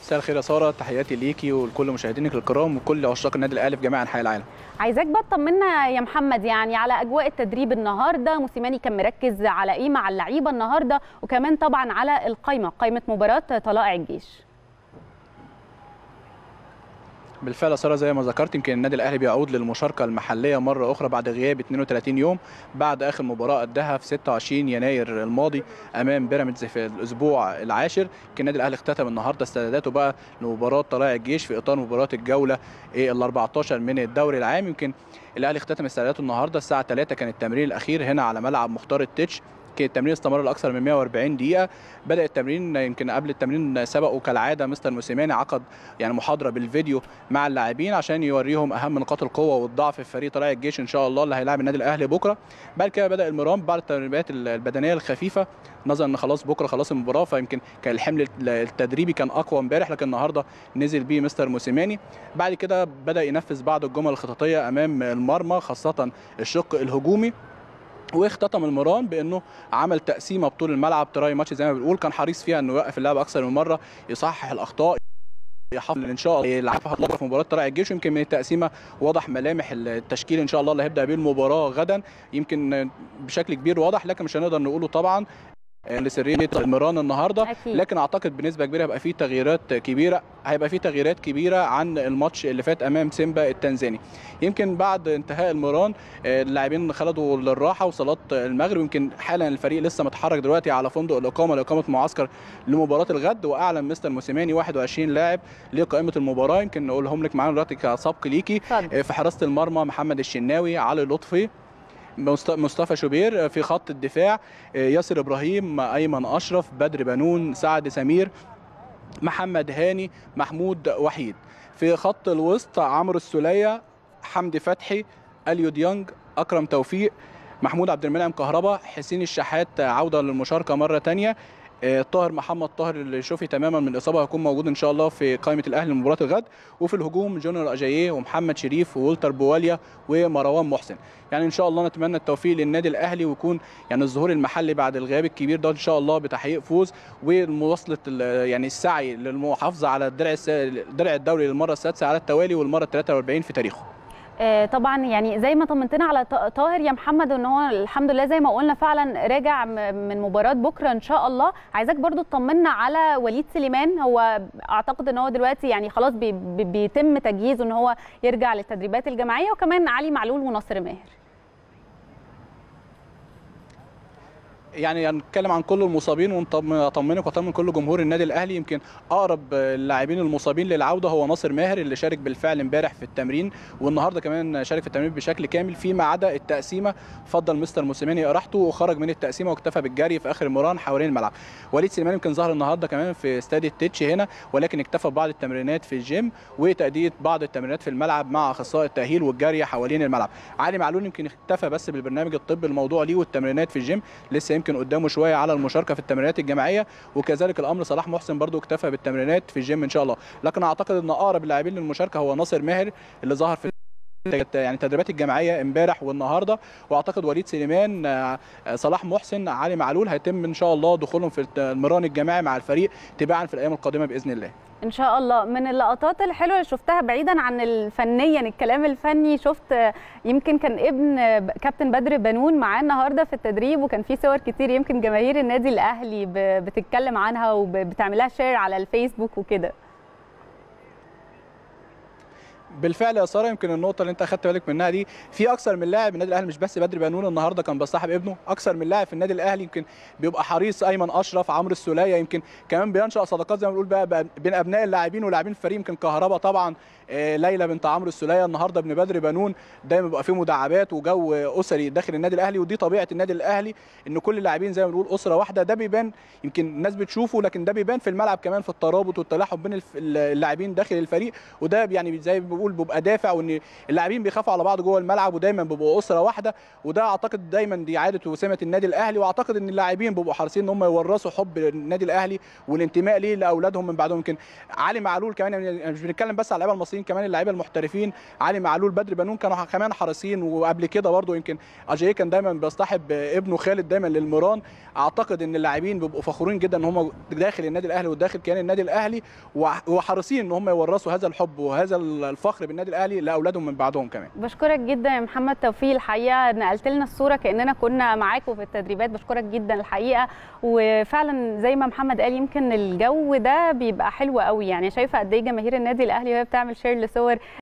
مساء الخير يا ساره تحياتي ليكي ولكل مشاهدينك الكرام وكل عشاق النادي الاهلي في جميع انحاء العالم عايزاك بقى تطمنا يا محمد يعني على اجواء التدريب النهارده موسيماني كان مركز على ايه مع اللعيبه النهارده وكمان طبعا على القائمه قائمه مباراه طلائع الجيش بالفعل يا ساره زي ما ذكرت يمكن النادي الاهلي بيعود للمشاركه المحليه مره اخرى بعد غياب 32 يوم بعد اخر مباراه اداها في 26 يناير الماضي امام بيراميدز في الاسبوع العاشر يمكن النادي الاهلي اختتم النهارده استعداداته بقى لمباراه طلائع الجيش في اطار مباراه الجوله ال 14 من الدوري العام يمكن الاهلي اختتم استعداداته النهارده الساعه 3 كان التمرين الاخير هنا على ملعب مختار التتش كان التمرين استمر لاكثر من 140 دقيقه بدا التمرين يمكن قبل التمرين سبقوا كالعاده مستر موسيماني عقد يعني محاضره بالفيديو مع اللاعبين عشان يوريهم اهم نقاط القوه والضعف في فريق طلائع الجيش ان شاء الله اللي هيلاعب النادي الاهلي بكره بعد كده بدا المرام بعد التدريبات البدنيه الخفيفه نظرا ان خلاص بكره خلاص المباراه فيمكن كان الحمل التدريبي كان اقوى امبارح لكن النهارده نزل بيه مستر موسيماني بعد كده بدا ينفذ بعض الجمل الخططيه امام المرمى خاصه الشق الهجومي واختتم المران بانه عمل تقسيمه بطول الملعب تراي ماتش زي ما بنقول كان حريص فيها انه يوقف اللعب اكثر من مره يصحح الاخطاء يحافظ ان شاء الله يلعبها هتلعب في مباراه طلائع الجيش يمكن من التقسيمه واضح ملامح التشكيل ان شاء الله اللي هيبدا بيه المباراه غدا يمكن بشكل كبير واضح لكن مش هنقدر نقوله طبعا لسريه المران النهارده أكيد. لكن اعتقد بنسبه كبيره هيبقى فيه تغييرات كبيره هيبقى فيه تغييرات كبيره عن الماتش اللي فات امام سيمبا التنزاني يمكن بعد انتهاء المران اللاعبين خلدوا للراحه وصلاه المغرب يمكن حالا الفريق لسه متحرك دلوقتي على فندق الاقامه لاقامه معسكر لمباراه الغد واعلن مستر موسيماني 21 لاعب لقائمه المباراه يمكن نقولهم لك معانا دلوقتي كسبق ليكي اتفضل. في حراسه المرمى محمد الشناوي علي لطفي مست- مصطفى شوبير في خط الدفاع ياسر ابراهيم ايمن اشرف بدر بنون سعد سمير محمد هاني محمود وحيد في خط الوسط عمرو السوليه حمدي فتحي اليو ديانج اكرم توفيق محمود عبد المنعم كهربا حسين الشحات عوده للمشاركه مره تانية آه، طاهر محمد طاهر اللي شوفي تماما من الاصابه هيكون موجود ان شاء الله في قائمه الاهلي لمباراه الغد وفي الهجوم جونيور اجاييه ومحمد شريف وولتر بواليا ومروان محسن يعني ان شاء الله نتمنى التوفيق للنادي الاهلي ويكون يعني الظهور المحلي بعد الغياب الكبير ده ان شاء الله بتحقيق فوز ومواصله ال- يعني السعي للمحافظه على الدرع الس- الدرع الدوري للمره السادسه على التوالي والمره 43 في تاريخه آه، طبعا يعني زي ما طمنتنا على ط- طاهر يا محمد ان هو الحمد لله زي ما قلنا فعلا راجع م- من مباراه بكره ان شاء الله عايزاك برضو تطمنا على وليد سليمان هو اعتقد ان هو دلوقتي يعني خلاص بي بي بيتم تجهيزه ان هو يرجع للتدريبات الجماعيه وكمان علي معلول وناصر ماهر يعني هنتكلم عن كل المصابين ونطمنك واطمن كل جمهور النادي الاهلي يمكن اقرب اللاعبين المصابين للعوده هو ناصر ماهر اللي شارك بالفعل امبارح في التمرين والنهارده كمان شارك في التمرين بشكل كامل فيما عدا التقسيمه فضل مستر موسيماني راحته وخرج من التقسيمه واكتفى بالجري في اخر المران حوالين الملعب وليد سليمان يمكن ظهر النهارده كمان في استاد التتش هنا ولكن اكتفى ببعض التمرينات في الجيم وتاديه بعض التمرينات في الملعب مع اخصائي التاهيل والجري حوالين الملعب علي معلول يمكن اكتفى بس بالبرنامج الطبي الموضوع ليه والتمرينات في الجيم لسه يمكن قدامه شويه على المشاركه في التمرينات الجماعيه وكذلك الامر صلاح محسن برضو اكتفى بالتمرينات في الجيم ان شاء الله لكن اعتقد ان اقرب اللاعبين للمشاركه هو ناصر ماهر اللي ظهر في يعني التدريبات الجماعيه امبارح والنهارده واعتقد وليد سليمان آه، آه، صلاح محسن علي معلول هيتم ان شاء الله دخولهم في المران الجماعي مع الفريق تباعا في الايام القادمه باذن الله ان شاء الله من اللقطات الحلوه اللي شفتها بعيدا عن الفنيا الكلام الفني شفت آه، يمكن كان ابن آه، كابتن بدر بنون معاه النهارده في التدريب وكان في صور كتير يمكن جماهير النادي الاهلي ب- بتتكلم عنها وبتعملها شير على الفيسبوك وكده بالفعل يا ساره يمكن النقطه اللي انت اخدت بالك منها دي في اكثر من لاعب النادي الاهلي مش بس بدر بنون النهارده كان بيصاحب ابنه اكثر من لاعب في النادي الاهلي يمكن بيبقى حريص ايمن اشرف عمرو السوليه يمكن كمان بينشا صداقات زي ما بنقول بقى بقى بين ابناء اللاعبين ولاعبين الفريق يمكن كهربا طبعا آه، ليلى بنت عمرو السوليه النهارده ابن بدر بنون دايما بيبقى فيه مداعبات وجو اسري داخل النادي الاهلي ودي طبيعه النادي الاهلي ان كل اللاعبين زي ما بنقول اسره واحده ده بيبان يمكن الناس بتشوفه لكن ده بيبان في الملعب كمان في الترابط والتلاحم بين الف- اللاعبين داخل الفريق وده يعني زي ما بيقول بقول بيبقى دافع وان اللاعبين بيخافوا على بعض جوه الملعب ودايما بيبقوا اسره واحده وده اعتقد دايما دي عاده وسمه النادي الاهلي واعتقد ان اللاعبين بيبقوا حريصين ان هم يورثوا حب النادي الاهلي والانتماء ليه لاولادهم من بعدهم يمكن علي معلول كمان يعني مش بنتكلم بس على اللعيبه المصريين كمان اللعيبه المحترفين علي معلول بدر بنون كانوا كمان حريصين وقبل كده برضه يمكن اجاي كان دايما بيصطحب ابنه خالد دايما للمران اعتقد ان اللاعبين بيبقوا فخورين جدا ان هم داخل النادي الاهلي وداخل كيان النادي الاهلي وحريصين ان هم يورثوا هذا الحب وهذا الفخر بالنادي الاهلي لاولادهم من بعدهم كمان بشكرك جدا يا محمد توفيق الحقيقه نقلت لنا الصوره كاننا كنا معاكم في التدريبات بشكرك جدا الحقيقه وفعلا زي ما محمد قال يمكن الجو ده بيبقى حلو قوي يعني شايفه قد ايه جماهير النادي الاهلي وهي بتعمل شير لصور